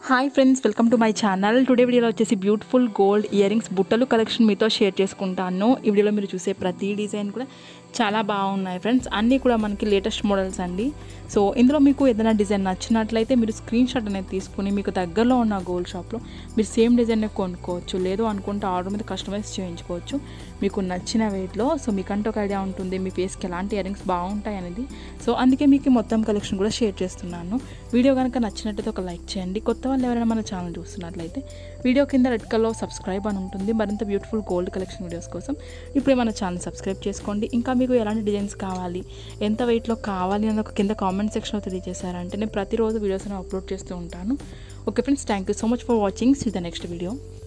hi friends welcome to my channel today వీడియోలో వచ్చేసి beautiful gold earrings బుట్టలు collection మీతో షేర్ చేసుకుంటాను ఈ వీడియోలో మీరు చూసే ప్రతి డిజైన్ కూడా చాలా బాగున్నాయి ఫ్రెండ్స్ అన్నీ కూడా మనకి లేటెస్ట్ మోడల్స్ అండి సో ఇందులో మీకు ఏదైనా డిజైన్ నచ్చినట్లయితే మీరు స్క్రీన్ షాట్ అనేది తీసుకుని మీకు దగ్గరలో ఉన్న గోల్డ్ షాప్లో మీరు సేమ్ డిజైన్ కొనుక్కోవచ్చు లేదు అనుకుంటే ఆర్డర్ మీద కస్టమైజ్ చేయించుకోవచ్చు మీకు నచ్చిన వెయిట్లో సో మీకంటే ఒక ఐడియా ఉంటుంది మీ ఫేస్కి ఎలాంటి ఇయర్ రింగ్స్ బాగుంటాయి అనేది సో అందుకే మీకు మొత్తం కలెక్షన్ కూడా షేర్ చేస్తున్నాను వీడియో కనుక నచ్చినట్టయితే ఒక లైక్ చేయండి కొత్త వాళ్ళు ఎవరైనా మన ఛానల్ చూస్తున్నట్లయితే వీడియో కింద రెడ్ కలర్ సబ్స్క్రైబ్ అని ఉంటుంది మరింత బ్యూటిఫుల్ గోల్డ్ కలెక్షన్ వీడియోస్ కోసం ఇప్పుడే మన ఛానల్ సబ్స్క్రైబ్ చేసుకోండి ఇంకా మీకు ఎలాంటి డిజైన్స్ కావాలి ఎంత వెయిట్లో కావాలి అని ఒక కింద కామెంట్ సెక్షన్లో తెలియజేశారంటే నేను ప్రతిరోజు వీడియోస్ అప్లోడ్ చేస్తూ ఉంటాను okay friends thank you so much for watching see the next video